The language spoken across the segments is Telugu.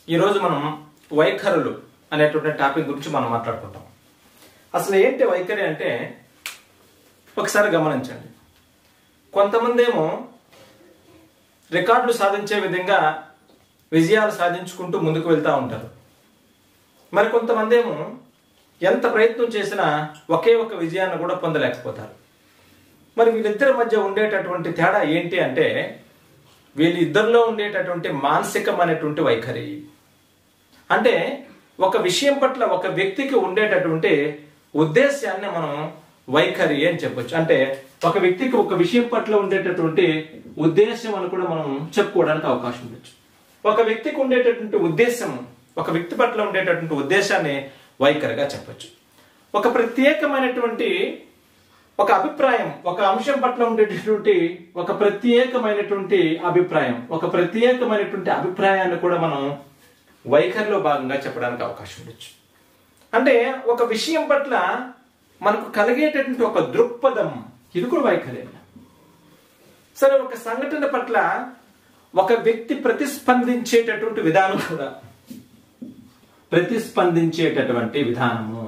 ఈరోజు మనం వైఖరులు అనేటువంటి టాపిక్ గురించి మనం మాట్లాడుకుంటాం అసలు ఏంటి వైఖరి అంటే ఒకసారి గమనించండి కొంతమంది ఏమో రికార్డులు సాధించే విధంగా విజయాలు సాధించుకుంటూ ముందుకు వెళ్తూ ఉంటారు మరి కొంతమంది ఏమో ఎంత ప్రయత్నం చేసినా ఒకే ఒక విజయాన్ని కూడా పొందలేకపోతారు మరి వీళ్ళిద్దరి మధ్య ఉండేటటువంటి తేడా ఏంటి అంటే వీళ్ళిద్దరిలో ఉండేటటువంటి మానసికమైనటువంటి వైఖరి అంటే ఒక విషయం పట్ల ఒక వ్యక్తికి ఉండేటటువంటి ఉద్దేశాన్ని మనం వైఖరి అని చెప్పొచ్చు అంటే ఒక వ్యక్తికి ఒక విషయం పట్ల ఉండేటటువంటి ఉద్దేశం అని కూడా మనం చెప్పుకోవడానికి అవకాశం ఉండొచ్చు ఒక వ్యక్తికి ఉండేటటువంటి ఉద్దేశం ఒక వ్యక్తి పట్ల ఉండేటటువంటి ఉద్దేశాన్ని వైఖరిగా చెప్పొచ్చు ఒక ప్రత్యేకమైనటువంటి ఒక అభిప్రాయం ఒక అంశం పట్ల ఉండేటటువంటి ఒక ప్రత్యేకమైనటువంటి అభిప్రాయం ఒక ప్రత్యేకమైనటువంటి అభిప్రాయాన్ని కూడా మనం వైఖరిలో భాగంగా చెప్పడానికి అవకాశం ఉండొచ్చు అంటే ఒక విషయం పట్ల మనకు కలిగేటటువంటి ఒక దృక్పథం ఇది కూడా వైఖరి సరే ఒక సంఘటన పట్ల ఒక వ్యక్తి ప్రతిస్పందించేటటువంటి విధానం కూడా ప్రతిస్పందించేటటువంటి విధానము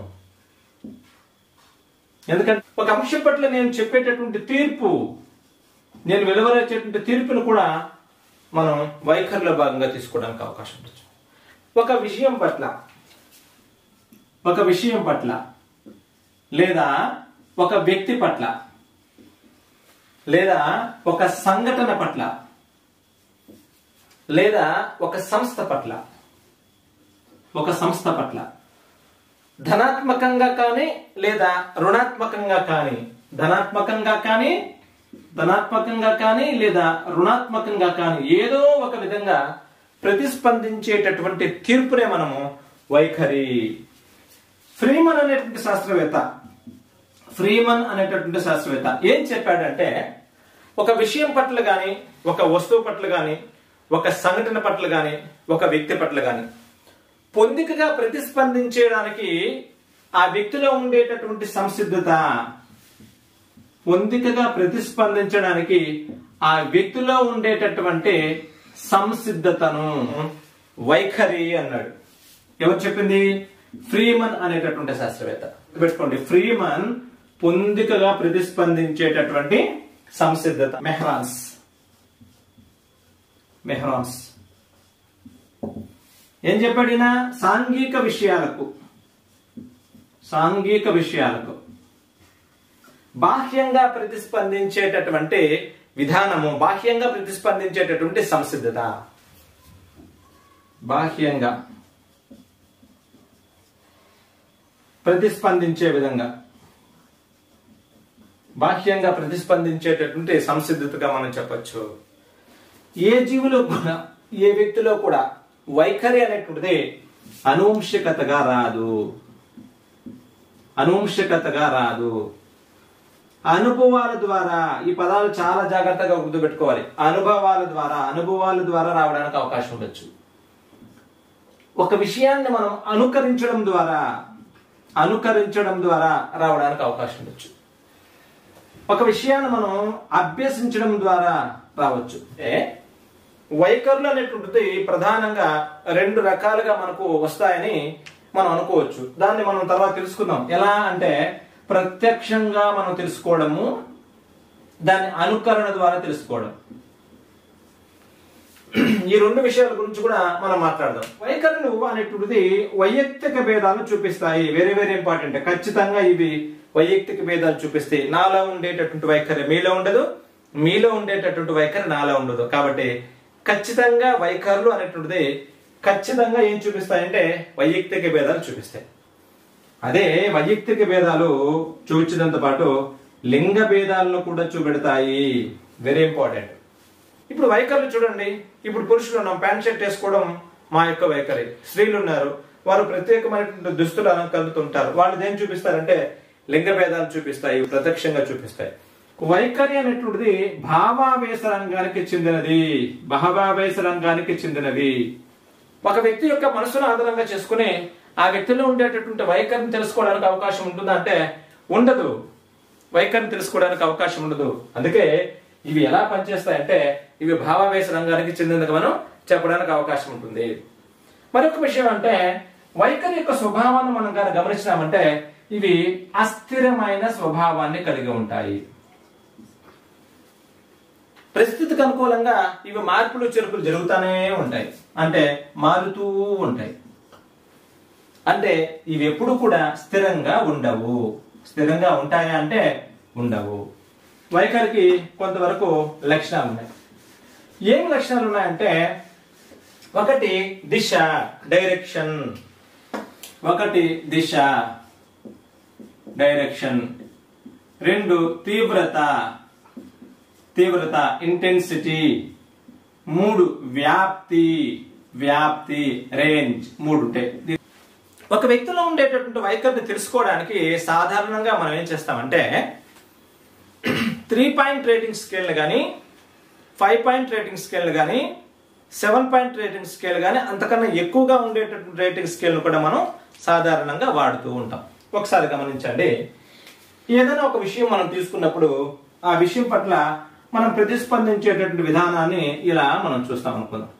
ఎందుకంటే ఒక అంశం పట్ల నేను చెప్పేటటువంటి తీర్పు నేను వెలువరేచేటువంటి తీర్పును కూడా మనం వైఖరిలో భాగంగా తీసుకోవడానికి అవకాశం ఉండొచ్చు ఒక విషయం పట్ల ఒక విషయం పట్ల లేదా ఒక వ్యక్తి పట్ల లేదా ఒక సంఘటన పట్ల లేదా ఒక సంస్థ పట్ల ఒక సంస్థ పట్ల ధనాత్మకంగా కానీ లేదా రుణాత్మకంగా కానీ ధనాత్మకంగా కానీ ధనాత్మకంగా కానీ లేదా రుణాత్మకంగా కానీ ఏదో ఒక విధంగా ప్రతిస్పందించేటటువంటి తీర్పునే మనము వైఖరి ఫ్రీమన్ అనేటువంటి శాస్త్రవేత్త ఫ్రీమన్ అనేటటువంటి శాస్త్రవేత్త ఏం చెప్పాడంటే ఒక విషయం పట్ల గాని ఒక వస్తువు పట్ల గాని ఒక సంఘటన పట్ల గాని ఒక వ్యక్తి పట్ల గాని పొందికగా ప్రతిస్పందించడానికి ఆ వ్యక్తిలో ఉండేటటువంటి సంసిద్ధత పొందికగా ప్రతిస్పందించడానికి ఆ వ్యక్తిలో ఉండేటటువంటి సంసిద్ధతను వైఖరి అన్నాడు ఎవరు చెప్పింది ఫ్రీమన్ అనేటటువంటి శాస్త్రవేత్త పెట్టుకోండి ఫ్రీమన్ పొందికగా ప్రతిస్పందించేటటువంటి సంసిద్ధత మెహ్రాన్స్ మెహ్రాన్స్ ఏం చెప్పాడు ఈయన సాంఘిక విషయాలకు సాంఘిక విషయాలకు బాహ్యంగా ప్రతిస్పందించేటటువంటి విధానము బాహ్యంగా ప్రతిస్పందించేటటువంటి సంసిద్ధత బాహ్యంగా ప్రతిస్పందించే విధంగా బాహ్యంగా ప్రతిస్పందించేటటువంటి సంసిద్ధతగా మనం చెప్పొచ్చు ఏ జీవిలో కూడా ఏ వ్యక్తిలో కూడా వైఖరి అనేటువంటిది అనువంశికతగా రాదు అనువంశికతగా రాదు అనుభవాల ద్వారా ఈ పదాలు చాలా జాగ్రత్తగా గుర్తుపెట్టుకోవాలి అనుభవాల ద్వారా అనుభవాల ద్వారా రావడానికి అవకాశం ఉండొచ్చు ఒక విషయాన్ని మనం అనుకరించడం ద్వారా అనుకరించడం ద్వారా రావడానికి అవకాశం ఉండొచ్చు ఒక విషయాన్ని మనం అభ్యసించడం ద్వారా రావచ్చు అంటే వైఖరులు అనేటువంటిది ప్రధానంగా రెండు రకాలుగా మనకు వస్తాయని మనం అనుకోవచ్చు దాన్ని మనం తర్వాత తెలుసుకుందాం ఎలా అంటే ప్రత్యక్షంగా మనం తెలుసుకోవడము దాని అనుకరణ ద్వారా తెలుసుకోవడం ఈ రెండు విషయాల గురించి కూడా మనం మాట్లాడదాం వైఖరులు అనేటువంటిది వైయక్తిక భేదాలను చూపిస్తాయి వెరీ వెరీ ఇంపార్టెంట్ ఖచ్చితంగా ఇవి వైయక్తిక భేదాలు చూపిస్తాయి నాలో ఉండేటటువంటి వైఖరి మీలో ఉండదు మీలో ఉండేటటువంటి వైఖరి నాలో ఉండదు కాబట్టి ఖచ్చితంగా వైఖరులు అనేటువంటిది ఖచ్చితంగా ఏం చూపిస్తాయంటే వైయక్తిక భేదాలు చూపిస్తాయి అదే వైయక్తిక భేదాలు చూపించడంతో పాటు లింగ భేదాలను కూడా చూపెడతాయి వెరీ ఇంపార్టెంట్ ఇప్పుడు వైఖరులు చూడండి ఇప్పుడు పురుషులు ఉన్నాం ప్యాంట్ షర్ట్ వేసుకోవడం మా యొక్క వైఖరి స్త్రీలు ఉన్నారు వారు ప్రత్యేకమైనటువంటి దుస్తులు అలంకరుతుంటారు వాళ్ళు దేని చూపిస్తారంటే లింగ భేదాలు చూపిస్తాయి ప్రత్యక్షంగా చూపిస్తాయి వైఖరి అనేటువంటిది భావావేశ రంగానికి చెందినది భావావేశ రంగానికి చెందినది ఒక వ్యక్తి యొక్క మనసును ఆధారంగా చేసుకుని ఆ వ్యక్తిలో ఉండేటటువంటి వైఖరిని తెలుసుకోవడానికి అవకాశం ఉంటుందా అంటే ఉండదు వైఖరిని తెలుసుకోవడానికి అవకాశం ఉండదు అందుకే ఇవి ఎలా పనిచేస్తాయంటే ఇవి భావావేశ రంగానికి చెందినది మనం చెప్పడానికి అవకాశం ఉంటుంది మరొక విషయం అంటే వైఖరి యొక్క స్వభావాన్ని మనం కనుక గమనించినామంటే ఇవి అస్థిరమైన స్వభావాన్ని కలిగి ఉంటాయి పరిస్థితికి అనుకూలంగా ఇవి మార్పులు చెరుపులు జరుగుతూనే ఉంటాయి అంటే మారుతూ ఉంటాయి అంటే ఇవి ఎప్పుడు కూడా స్థిరంగా ఉండవు స్థిరంగా ఉంటాయా అంటే ఉండవు వైఖరికి కొంతవరకు లక్షణాలు ఉన్నాయి ఏం లక్షణాలు ఉన్నాయంటే ఒకటి దిశ డైరెక్షన్ ఒకటి దిశ డైరెక్షన్ రెండు తీవ్రత తీవ్రత ఇంటెన్సిటీ మూడు వ్యాప్తి వ్యాప్తి రేంజ్ మూడు ఉంటాయి ఒక వ్యక్తిలో ఉండేటటువంటి వైఖరిని తెలుసుకోవడానికి సాధారణంగా మనం ఏం చేస్తామంటే త్రీ పాయింట్ రేటింగ్ స్కేల్ కానీ ఫైవ్ పాయింట్ రేటింగ్ స్కేల్ కానీ సెవెన్ పాయింట్ రేటింగ్ స్కేల్ కానీ అంతకన్నా ఎక్కువగా ఉండేటటువంటి రేటింగ్ స్కేల్ను కూడా మనం సాధారణంగా వాడుతూ ఉంటాం ఒకసారి గమనించండి ఏదైనా ఒక విషయం మనం తీసుకున్నప్పుడు ఆ విషయం పట్ల మనం ప్రతిస్పందించేటటువంటి విధానాన్ని ఇలా మనం చూస్తాం అనుకుందాం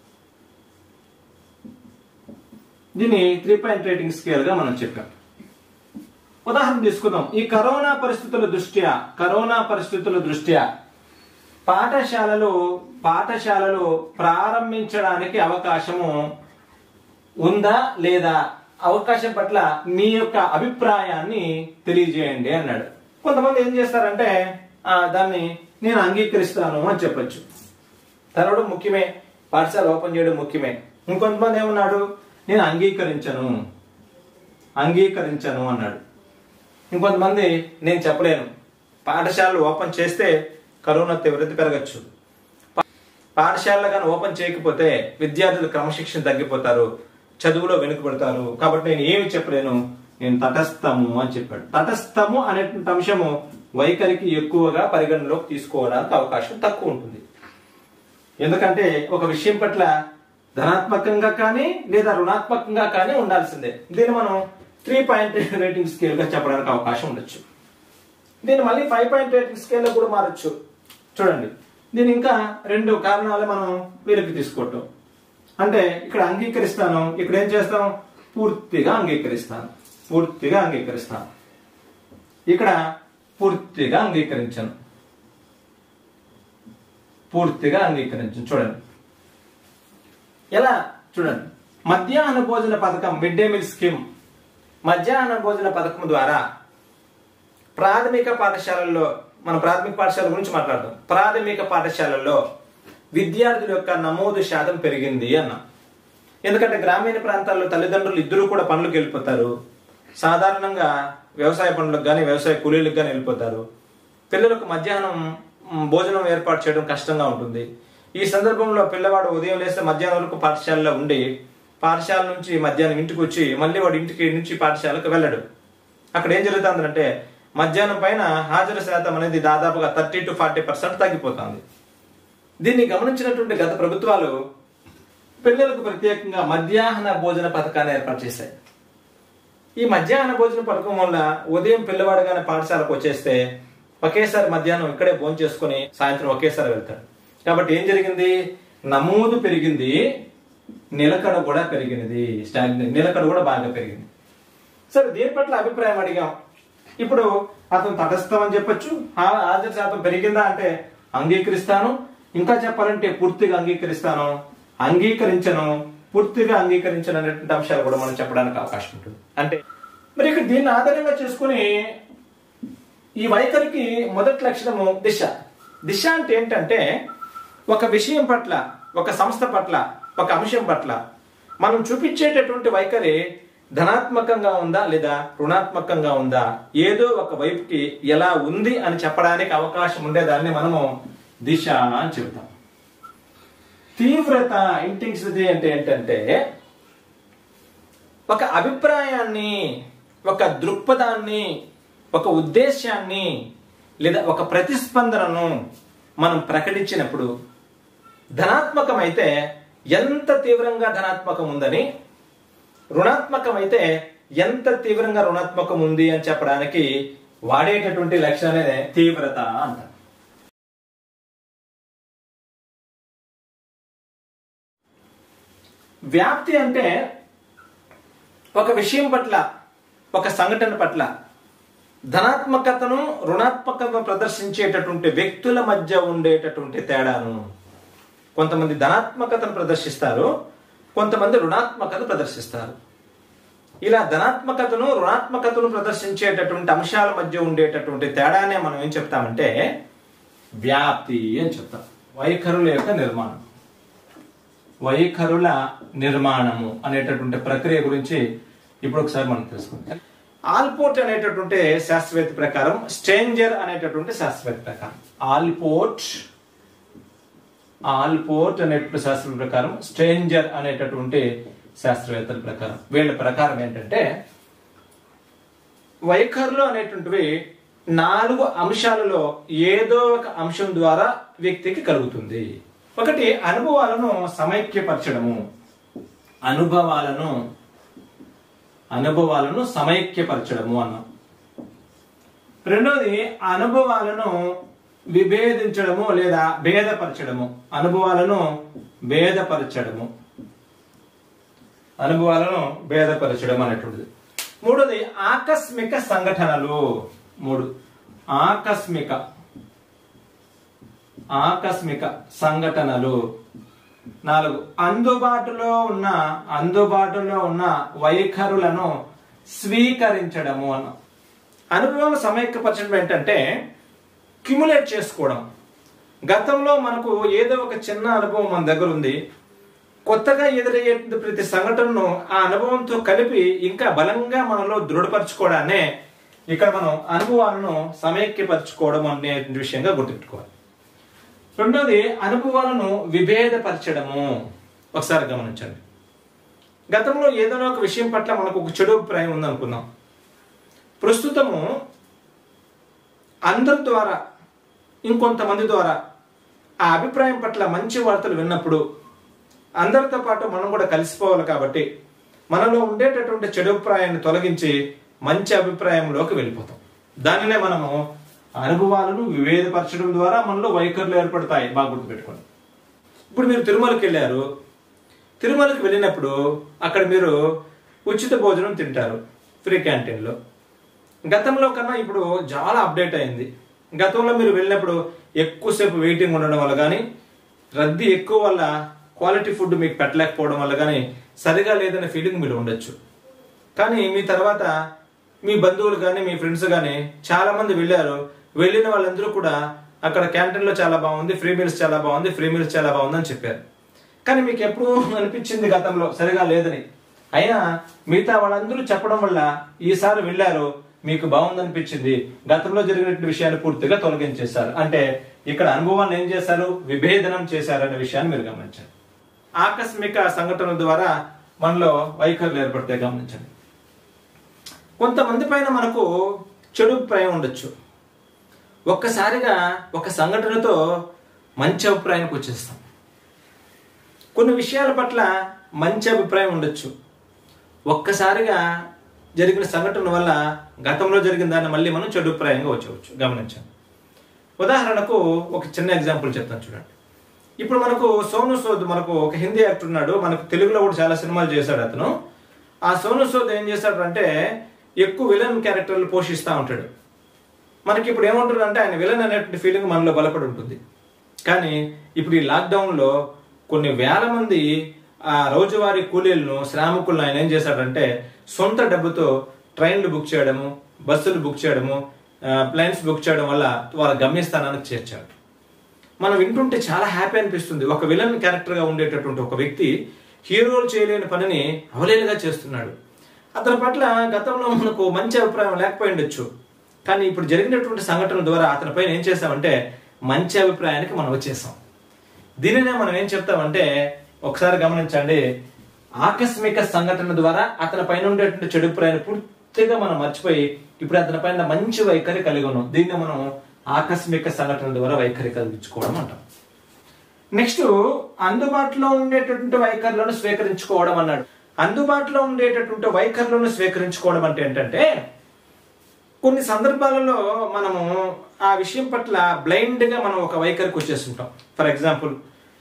దీన్ని త్రీ పాయింట్ రేటింగ్ స్కేల్ గా మనం చెప్పాం ఉదాహరణ తీసుకుందాం ఈ కరోనా పరిస్థితుల దృష్ట్యా కరోనా పరిస్థితుల దృష్ట్యా పాఠశాలలు పాఠశాలలు ప్రారంభించడానికి అవకాశము ఉందా లేదా అవకాశం పట్ల మీ యొక్క అభిప్రాయాన్ని తెలియజేయండి అన్నాడు కొంతమంది ఏం చేస్తారంటే ఆ, దాన్ని నేను అంగీకరిస్తాను అని చెప్పొచ్చు తెరవడం ముఖ్యమే పాఠశాల ఓపెన్ చేయడం ముఖ్యమే ఇంకొంతమంది ఏమన్నాడు నేను అంగీకరించను అంగీకరించను అన్నాడు ఇంకొంతమంది నేను చెప్పలేను పాఠశాలలు ఓపెన్ చేస్తే కరోనా తీవ్రత పెరగచ్చు పా- పాఠశాలలు కానీ ఓపెన్ చేయకపోతే విద్యార్థులు క్రమశిక్షణ తగ్గిపోతారు చదువులో వెనుకబడతారు కాబట్టి నేను ఏమి చెప్పలేను నేను తటస్థము అని చెప్పాడు తటస్థము అనేటువంటి అంశము వైఖరికి ఎక్కువగా పరిగణలోకి తీసుకోవడానికి అవకాశం తక్కువ ఉంటుంది ఎందుకంటే ఒక విషయం పట్ల ధనాత్మకంగా కానీ లేదా రుణాత్మకంగా కానీ ఉండాల్సిందే దీన్ని మనం త్రీ పాయింట్ రేటింగ్ స్కేల్ గా చెప్పడానికి అవకాశం ఉండొచ్చు దీన్ని మళ్ళీ ఫైవ్ పాయింట్ రేటింగ్ స్కేల్ లో కూడా మారచ్చు చూడండి దీని ఇంకా రెండు కారణాలు మనం వెలికి తీసుకోవటం అంటే ఇక్కడ అంగీకరిస్తాను ఇక్కడ ఏం చేస్తాం పూర్తిగా అంగీకరిస్తాను పూర్తిగా అంగీకరిస్తాను ఇక్కడ పూర్తిగా అంగీకరించను పూర్తిగా అంగీకరించను చూడండి ఎలా చూడండి మధ్యాహ్న భోజన పథకం మిడ్ డే మీల్ స్కీమ్ మధ్యాహ్న భోజన పథకం ద్వారా ప్రాథమిక పాఠశాలల్లో మన ప్రాథమిక పాఠశాల గురించి మాట్లాడదాం ప్రాథమిక పాఠశాలల్లో విద్యార్థుల యొక్క నమోదు శాతం పెరిగింది అన్నాం ఎందుకంటే గ్రామీణ ప్రాంతాల్లో తల్లిదండ్రులు ఇద్దరు కూడా పనులకు వెళ్ళిపోతారు సాధారణంగా వ్యవసాయ పనులకు కానీ వ్యవసాయ కూలీలకు కానీ వెళ్ళిపోతారు పిల్లలకు మధ్యాహ్నం మ్, భోజనం ఏర్పాటు చేయడం కష్టంగా ఉంటుంది ఈ సందర్భంలో పిల్లవాడు ఉదయం లేస్తే మధ్యాహ్నం వరకు పాఠశాలలో ఉండి పాఠశాల నుంచి మధ్యాహ్నం ఇంటికి వచ్చి మళ్ళీ వాడు ఇంటికి నుంచి పాఠశాలకు వెళ్ళడు అక్కడ ఏం జరుగుతుందంటే మధ్యాహ్నం పైన హాజరు శాతం అనేది దాదాపుగా థర్టీ టు ఫార్టీ పర్సెంట్ తగ్గిపోతుంది దీన్ని గమనించినటువంటి గత ప్రభుత్వాలు పిల్లలకు ప్రత్యేకంగా మధ్యాహ్న భోజన పథకాన్ని ఏర్పాటు చేశాయి ఈ మధ్యాహ్న భోజన పథకం వల్ల ఉదయం పిల్లవాడుగానే పాఠశాలకు వచ్చేస్తే ఒకేసారి మధ్యాహ్నం ఇక్కడే భోజనం చేసుకుని సాయంత్రం ఒకేసారి వెళ్తాడు కాబట్టి ఏం జరిగింది నమోదు పెరిగింది నిలకడ కూడా పెరిగినది స్టాగ్నెంట్ నిలకడ కూడా బాగా పెరిగింది సరే దీని పట్ల అభిప్రాయం అడిగాం ఇప్పుడు అతను తటస్థం అని చెప్పొచ్చు ఆ- హాజరు శాతం పెరిగిందా అంటే అంగీకరిస్తాను ఇంకా చెప్పాలంటే పూర్తిగా అంగీకరిస్తాను అంగీకరించను పూర్తిగా అంగీకరించను అనేటువంటి అంశాలు కూడా మనం చెప్పడానికి అవకాశం ఉంటుంది అంటే మరి ఇక్కడ దీన్ని ఆధారంగా చేసుకుని ఈ వైఖరికి మొదటి లక్షణము దిశ దిశ అంటే ఏంటంటే ఒక విషయం పట్ల ఒక సంస్థ పట్ల ఒక అంశం పట్ల మనం చూపించేటటువంటి వైఖరి ధనాత్మకంగా ఉందా లేదా రుణాత్మకంగా ఉందా ఏదో ఒక వైపుకి ఎలా ఉంది అని చెప్పడానికి అవకాశం ఉండేదాన్ని మనము దిశ అని చెబుతాం తీవ్రత ఇంటెన్సిటీ అంటే ఏంటంటే ఒక అభిప్రాయాన్ని ఒక దృక్పథాన్ని ఒక ఉద్దేశాన్ని లేదా ఒక ప్రతిస్పందనను మనం ప్రకటించినప్పుడు ధనాత్మకమైతే ఎంత తీవ్రంగా ధనాత్మకం ఉందని రుణాత్మకమైతే ఎంత తీవ్రంగా రుణాత్మకం ఉంది అని చెప్పడానికి వాడేటటువంటి లక్షణాలే తీవ్రత అంటారు వ్యాప్తి అంటే ఒక విషయం పట్ల ఒక సంఘటన పట్ల ధనాత్మకతను రుణాత్మకతను ప్రదర్శించేటటువంటి వ్యక్తుల మధ్య ఉండేటటువంటి తేడాను కొంతమంది ధనాత్మకతను ప్రదర్శిస్తారు కొంతమంది రుణాత్మకత ప్రదర్శిస్తారు ఇలా ధనాత్మకతను రుణాత్మకతను ప్రదర్శించేటటువంటి అంశాల మధ్య ఉండేటటువంటి తేడానే మనం ఏం చెప్తామంటే వ్యాప్తి అని చెప్తాం వైఖరుల యొక్క నిర్మాణం వైఖరుల నిర్మాణము అనేటటువంటి ప్రక్రియ గురించి ఇప్పుడు ఒకసారి మనం తెలుసుకుందాం ఆల్పోర్ట్ అనేటటువంటి శాస్త్రవేత్త ప్రకారం స్ట్రేంజర్ అనేటటువంటి శాస్త్రవేత్త ప్రకారం ఆల్పోర్ట్ ఆల్పోర్ట్ అనేటువంటి శాస్త్రం ప్రకారం స్ట్రేంజర్ అనేటటువంటి శాస్త్రవేత్తల ప్రకారం వీళ్ళ ప్రకారం ఏంటంటే వైఖరులు అనేటువంటివి నాలుగు అంశాలలో ఏదో ఒక అంశం ద్వారా వ్యక్తికి కలుగుతుంది ఒకటి అనుభవాలను సమైక్యపరచడము అనుభవాలను అనుభవాలను సమైక్యపరచడము అన్నాం రెండోది అనుభవాలను విభేదించడము లేదా భేదపరచడము అనుభవాలను భేదపరచడము అనుభవాలను భేదపరచడం అనేటువంటిది మూడోది ఆకస్మిక సంఘటనలు మూడు ఆకస్మిక ఆకస్మిక సంఘటనలు నాలుగు అందుబాటులో ఉన్న అందుబాటులో ఉన్న వైఖరులను స్వీకరించడము అన్న అనుభవం సమైక్యపరచడం ఏంటంటే క్యుములేట్ చేసుకోవడం గతంలో మనకు ఏదో ఒక చిన్న అనుభవం మన దగ్గర ఉంది కొత్తగా ఎదురయ్యే ప్రతి సంఘటనను ఆ అనుభవంతో కలిపి ఇంకా బలంగా మనలో దృఢపరచుకోవడాన్నే ఇక్కడ మనం అనుభవాలను సమైక్యపరచుకోవడం అనే విషయంగా గుర్తుపెట్టుకోవాలి రెండోది అనుభవాలను విభేదపరచడము ఒకసారి గమనించండి గతంలో ఏదైనా ఒక విషయం పట్ల మనకు ఒక చెడు అభిప్రాయం ఉందనుకుందాం ప్రస్తుతము అందరి ద్వారా ఇంకొంతమంది ద్వారా ఆ అభిప్రాయం పట్ల మంచి వార్తలు విన్నప్పుడు అందరితో పాటు మనం కూడా కలిసిపోవాలి కాబట్టి మనలో ఉండేటటువంటి చెడు అభిప్రాయాన్ని తొలగించి మంచి అభిప్రాయంలోకి వెళ్ళిపోతాం దానినే మనము అనుభవాలను విభేదపరచడం ద్వారా మనలో వైఖరులు ఏర్పడతాయి బాగా గుర్తుపెట్టుకోండి ఇప్పుడు మీరు తిరుమలకి వెళ్ళారు తిరుమలకి వెళ్ళినప్పుడు అక్కడ మీరు ఉచిత భోజనం తింటారు ఫ్రీ క్యాంటీన్లో గతంలో కన్నా ఇప్పుడు చాలా అప్డేట్ అయింది గతంలో మీరు వెళ్ళినప్పుడు ఎక్కువసేపు వెయిటింగ్ ఉండడం వల్ల కానీ రద్దీ ఎక్కువ వల్ల క్వాలిటీ ఫుడ్ మీకు పెట్టలేకపోవడం వల్ల కానీ సరిగా లేదనే ఫీలింగ్ మీరు ఉండొచ్చు కానీ మీ తర్వాత మీ బంధువులు కానీ మీ ఫ్రెండ్స్ కానీ చాలా మంది వెళ్ళారు వెళ్ళిన వాళ్ళందరూ కూడా అక్కడ క్యాంటీన్లో చాలా బాగుంది ఫ్రీ మీల్స్ చాలా బాగుంది ఫ్రీ మీల్స్ చాలా బాగుంది అని చెప్పారు కానీ మీకు ఎప్పుడు అనిపించింది గతంలో సరిగా లేదని అయినా మిగతా వాళ్ళందరూ చెప్పడం వల్ల ఈసారి వెళ్ళారు మీకు బాగుందనిపించింది గతంలో జరిగిన విషయాన్ని పూర్తిగా తొలగించేశారు అంటే ఇక్కడ అనుభవాన్ని ఏం చేశారు విభేదనం చేశారు అనే విషయాన్ని మీరు గమనించారు ఆకస్మిక సంఘటనల ద్వారా మనలో వైఖరులు ఏర్పడితే గమనించండి కొంతమంది పైన మనకు చెడు అభిప్రాయం ఉండొచ్చు ఒక్కసారిగా ఒక సంఘటనతో మంచి అభిప్రాయానికి వచ్చేస్తాం కొన్ని విషయాల పట్ల మంచి అభిప్రాయం ఉండొచ్చు ఒక్కసారిగా జరిగిన సంఘటన వల్ల గతంలో జరిగిన దాన్ని మళ్ళీ మనం చెడు అభిప్రాయంగా వచ్చవచ్చు గమనించాం ఉదాహరణకు ఒక చిన్న ఎగ్జాంపుల్ చెప్తాను చూడండి ఇప్పుడు మనకు సోను సూద్ మనకు ఒక హిందీ యాక్టర్ ఉన్నాడు మనకు తెలుగులో కూడా చాలా సినిమాలు చేశాడు అతను ఆ సోను సూద్ ఏం చేశాడు అంటే ఎక్కువ విలన్ క్యారెక్టర్లు పోషిస్తూ ఉంటాడు మనకి ఇప్పుడు ఏముంటుంది అంటే ఆయన విలన్ అనేటువంటి ఫీలింగ్ మనలో బలపడి ఉంటుంది కానీ ఇప్పుడు ఈ లాక్డౌన్లో కొన్ని వేల మంది ఆ రోజువారీ కూలీలను శ్రామికులను ఆయన ఏం చేశాడంటే సొంత డబ్బుతో ట్రైన్లు బుక్ చేయడము బస్సులు బుక్ చేయడము ప్లైన్స్ బుక్ చేయడం వల్ల వాళ్ళ గమ్యస్థానానికి చేర్చాడు మనం వింటుంటే చాలా హ్యాపీ అనిపిస్తుంది ఒక విలన్ క్యారెక్టర్గా ఉండేటటువంటి ఒక వ్యక్తి హీరోలు చేయలేని పనిని అవలేలుగా చేస్తున్నాడు అతని పట్ల గతంలో మనకు మంచి అభిప్రాయం లేకపోయి ఉండొచ్చు కానీ ఇప్పుడు జరిగినటువంటి సంఘటన ద్వారా అతని పైన ఏం చేస్తామంటే మంచి అభిప్రాయానికి మనం వచ్చేసాం దీనినే మనం ఏం చెప్తామంటే ఒకసారి గమనించండి ఆకస్మిక సంఘటన ద్వారా అతని పైన ఉండేటువంటి చెడు అభిప్రాయాన్ని పూర్తిగా మనం మర్చిపోయి ఇప్పుడు అతని పైన మంచి వైఖరి కలిగి ఉన్నాం దీన్ని మనం ఆకస్మిక సంఘటన ద్వారా వైఖరి కలిగించుకోవడం అంటాం నెక్స్ట్ అందుబాటులో ఉండేటటువంటి వైఖరులను స్వీకరించుకోవడం అన్నాడు అందుబాటులో ఉండేటటువంటి వైఖరులను స్వీకరించుకోవడం అంటే ఏంటంటే కొన్ని సందర్భాలలో మనము ఆ విషయం పట్ల బ్లైండ్ గా మనం ఒక వైఖరికి వచ్చేస్తుంటాం ఫర్ ఎగ్జాంపుల్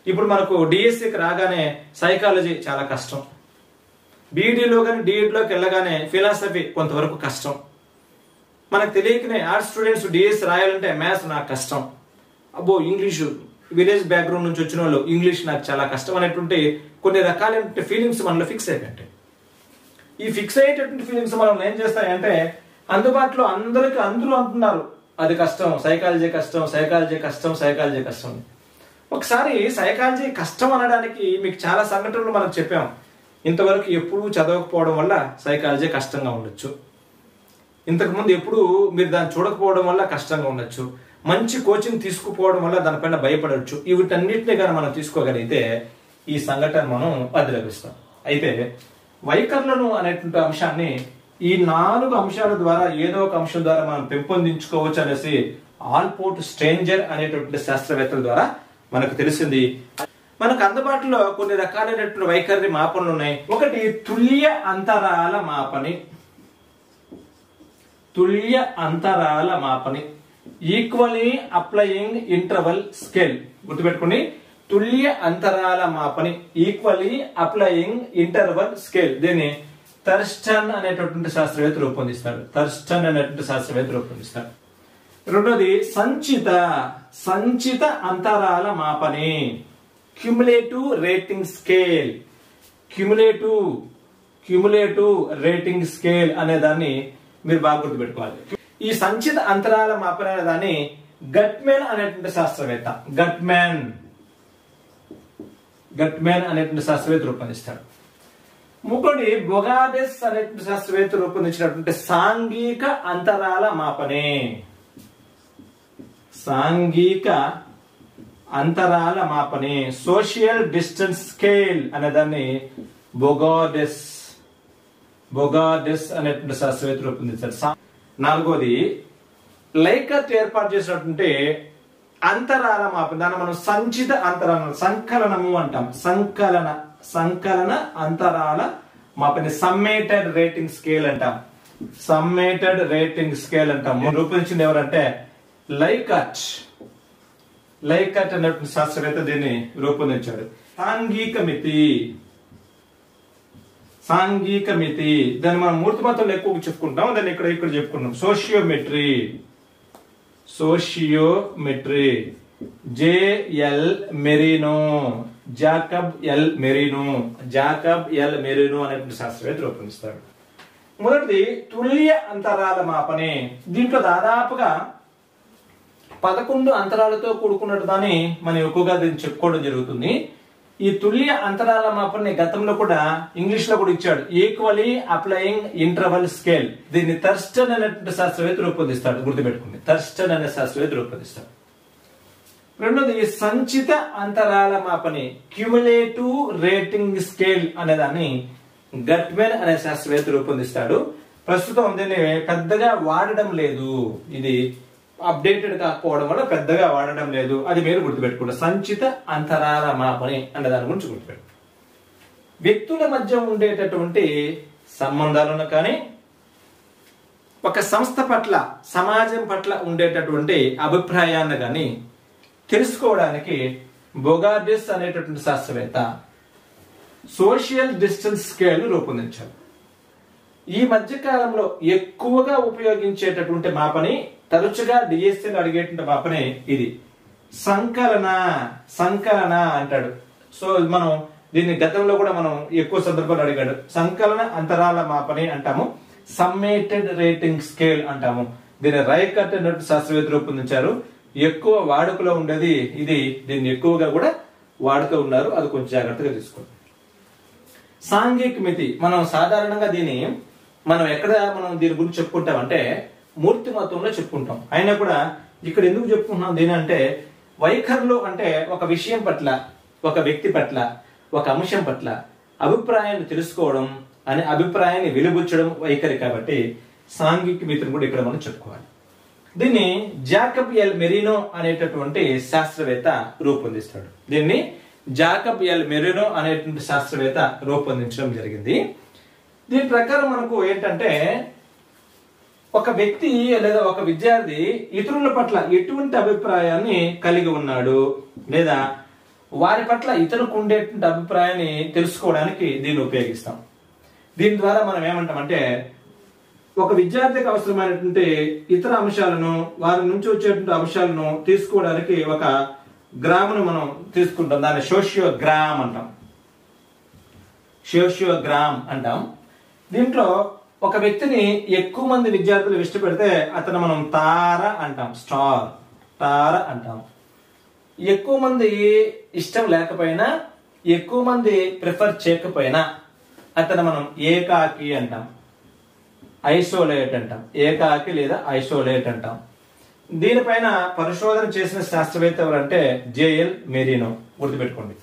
ఇప్పుడు మనకు డిఎస్సికి రాగానే సైకాలజీ చాలా కష్టం బీఈడీలో కానీ డిఈడిలోకి వెళ్ళగానే ఫిలాసఫీ కొంతవరకు కష్టం మనకు తెలియకనే ఆర్ట్స్ స్టూడెంట్స్ డిఎస్ రాయాలంటే మ్యాథ్స్ నాకు కష్టం అబ్బో ఇంగ్లీషు విలేజ్ బ్యాక్గ్రౌండ్ నుంచి వచ్చిన వాళ్ళు ఇంగ్లీష్ నాకు చాలా కష్టం అనేటువంటి కొన్ని రకాలైన ఫీలింగ్స్ మనలో ఫిక్స్ అయిపోయింటాయి ఈ ఫిక్స్ అయ్యేటటువంటి ఫీలింగ్స్ మనం ఏం చేస్తాయంటే అందుబాటులో అందరికి అందరూ అంటున్నారు అది కష్టం సైకాలజీ కష్టం సైకాలజీ కష్టం సైకాలజీ కష్టం అని. ఒకసారి సైకాలజీ కష్టం అనడానికి మీకు చాలా సంఘటనలు మనం చెప్పాం ఇంతవరకు ఎప్పుడూ చదవకపోవడం వల్ల సైకాలజీ కష్టంగా ఉండొచ్చు ఇంతకుముందు ఎప్పుడు మీరు దాన్ని చూడకపోవడం వల్ల కష్టంగా ఉండొచ్చు మంచి కోచింగ్ తీసుకుపోవడం వల్ల దానిపైన భయపడవచ్చు వీటన్నిటిని కానీ మనం తీసుకోగలిగితే ఈ సంఘటన మనం అధిలభిస్తాం అయితే వైఖరులను అనేటువంటి అంశాన్ని ఈ నాలుగు అంశాల ద్వారా ఏదో ఒక అంశం ద్వారా మనం పెంపొందించుకోవచ్చు అనేసి ఆల్పోర్ట్ స్ట్రేంజర్ అనేటువంటి శాస్త్రవేత్తల ద్వారా మనకు తెలిసింది మనకు అందుబాటులో కొన్ని రకాలైనటువంటి వైఖరి మాపనలు ఉన్నాయి ఒకటి తుల్య అంతరాల మాపని తుల్య అంతరాల మాపని ఈక్వలీ అప్లయింగ్ ఇంటర్వల్ స్కేల్ గుర్తుపెట్టుకోండి తుల్య అంతరాల మాపని ఈక్వలీ అప్లయింగ్ ఇంటర్వల్ స్కేల్ దీన్ని థర్స్టన్ అనేటటువంటి శాస్త్రవేత్త రూపొందిస్తాడు థర్స్టన్ అనేటువంటి శాస్త్రవేత్త రూపొందిస్తాడు రెండోది సంచిత సంచిత అంతరాల మాపని cumulative rating scale cumulative cumulative rating scale అనే దాన్ని మీరు బాగా గుర్తుపెట్టుకోవాలి ఈ సంచిత అంతరాల మాపన అనే దాన్ని గట్మెన్ అనేటువంటి శాస్త్రవేత్త గట్మెన్ గట్మెన్ అనేటువంటి శాస్త్రవేత్త రూపొందిస్తాడు ముగ్గుడి బొగాడెస్ అనేటువంటి శాస్త్రవేత్త రూపొందించినటువంటి సాంఘిక అంతరాల మాపనే సాంఘిక అంతరాల మాపని సోషల్ డిస్టెన్స్ స్కేల్ అనే దాన్ని బొగాడెస్ బొగాడెస్ అనేటువంటి శాస్త్రవేత్త రూపొందించారు సా- నాలుగోది లైకట్ ఏర్పాటు చేసినటువంటి అంతరాల మాపన దాన్ని మనం సంచిత అంతరాల సంకలనము అంటాం సంకలన సంకలన అంతరాల మాపని సమ్మేటెడ్ రేటింగ్ స్కేల్ అంటాం సమ్మేటెడ్ రేటింగ్ స్కేల్ అంటాం రూపొందించింది ఎవరంటే లైకట్ లైకట్ అనేటువంటి శాస్త్రవేత్త దీన్ని రూపొందించాడు సాంఘిక మితి సాంఘిక మితి దాన్ని మనం మూర్తిమతంలో ఎక్కువ చెప్పుకుంటాం దాన్ని ఇక్కడ ఇక్కడ చెప్పుకుంటాం sociometry sociometry J L Moreno Jacob L Moreno Jacob L Moreno అనేటువంటి శాస్త్రవేత్త రూపొందిస్తాడు మొదటిది తుల్య అంతరాల మాపనే దీంట్లో దాదాపుగా పదకొండు అంతరాలతో కూడుకున్నట్టు దాన్ని మనం ఎక్కువగా దీన్ని చెప్పుకోవడం జరుగుతుంది ఈ తుల్య అంతరాల మాపని గతంలో కూడా ఇంగ్లీష్ లో కూడా ఇచ్చాడు ఈక్వలీ అప్లయింగ్ ఇంటర్వల్ స్కేల్ దీన్ని థర్స్టన్ అనేటువంటి శాస్త్రవేత్త రూపొందిస్తాడు గుర్తుపెట్టుకుంది థర్స్టన్ అనే శాస్త్రవేత్త రూపొందిస్తాడు రెండోది సంచిత అంతరాల మాపని క్యుములేటివ్ రేటింగ్ స్కేల్ అనే దాన్ని గట్మెన్ అనే శాస్త్రవేత్త రూపొందిస్తాడు ప్రస్తుతం దీన్ని పెద్దగా వాడడం లేదు ఇది అప్డేటెడ్ కాకపోవడం వల్ల పెద్దగా వాడడం లేదు అది మీరు గుర్తుపెట్టుకోండి సంచిత అంతరాల మాపని అనే దాని గురించి గుర్తుపెట్టు వ్యక్తుల మధ్య ఉండేటటువంటి సంబంధాలను కానీ ఒక సంస్థ పట్ల సమాజం పట్ల ఉండేటటువంటి అభిప్రాయాన్ని కానీ తెలుసుకోవడానికి బొగాడిస్ అనేటటువంటి శాస్త్రవేత్త సోషల్ డిస్టెన్స్ స్కేల్ రూపొందించారు ఈ మధ్య కాలంలో ఎక్కువగా ఉపయోగించేటటువంటి మాపని తరచుగా డిఎస్ఎల్ అడిగేటువంటి మాపనే ఇది సంకలన సంకలన అంటాడు సో మనం దీన్ని గతంలో కూడా మనం ఎక్కువ సందర్భాలు అడిగాడు సంకలన అంతరాల మాపని అంటాము సమ్మేటెడ్ రేటింగ్ స్కేల్ అంటాము దీన్ని రైకట్ అన్నట్టు శాస్త్రవేత్త రూపొందించారు ఎక్కువ వాడుకలో ఉండేది ఇది దీన్ని ఎక్కువగా కూడా వాడుతూ ఉన్నారు అది కొంచెం జాగ్రత్తగా తీసుకోండి సాంఘిక మితి మనం సాధారణంగా దీన్ని మనం ఎక్కడ మనం దీని గురించి చెప్పుకుంటామంటే మూర్తి మతంలో చెప్పుకుంటాం అయినా కూడా ఇక్కడ ఎందుకు చెప్పుకుంటున్నాం దీని అంటే వైఖరులు అంటే ఒక విషయం పట్ల ఒక వ్యక్తి పట్ల ఒక అంశం పట్ల అభిప్రాయాన్ని తెలుసుకోవడం అనే అభిప్రాయాన్ని వెలుబుచ్చడం వైఖరి కాబట్టి సాంఘిక మితిని కూడా ఇక్కడ మనం చెప్పుకోవాలి దీన్ని జాకబ్ ఎల్ మెరీనో అనేటటువంటి శాస్త్రవేత్త రూపొందిస్తాడు దీన్ని జాకబ్ ఎల్ మెరీనో అనేటువంటి శాస్త్రవేత్త రూపొందించడం జరిగింది దీని ప్రకారం మనకు ఏంటంటే ఒక వ్యక్తి లేదా ఒక విద్యార్థి ఇతరుల పట్ల ఎటువంటి అభిప్రాయాన్ని కలిగి ఉన్నాడు లేదా వారి పట్ల ఇతరులకు ఉండేటువంటి అభిప్రాయాన్ని తెలుసుకోవడానికి దీన్ని ఉపయోగిస్తాం దీని ద్వారా మనం ఏమంటామంటే ఒక విద్యార్థికి అవసరమైనటువంటి ఇతర అంశాలను వారి నుంచి వచ్చేటువంటి అంశాలను తీసుకోవడానికి ఒక గ్రామును మనం తీసుకుంటాం దాన్ని సోషియోగ్రామ్ అంటాం సోషియోగ్రామ్ అంటాం దీంట్లో ఒక వ్యక్తిని ఎక్కువ మంది విద్యార్థులు ఇష్టపెడితే అతను మనం తార అంటాం స్టార్ తార అంటాం ఎక్కువ మంది ఇష్టం లేకపోయినా ఎక్కువ మంది ప్రిఫర్ చేయకపోయినా అతను మనం ఏకాకి అంటాం ఐసోలేట్ అంటాం ఏకాకి లేదా ఐసోలేట్ అంటాం దీనిపైన పరిశోధన చేసిన శాస్త్రవేత్త ఎవరంటే జేఎల్ మెరీనో గుర్తుపెట్టుకోండి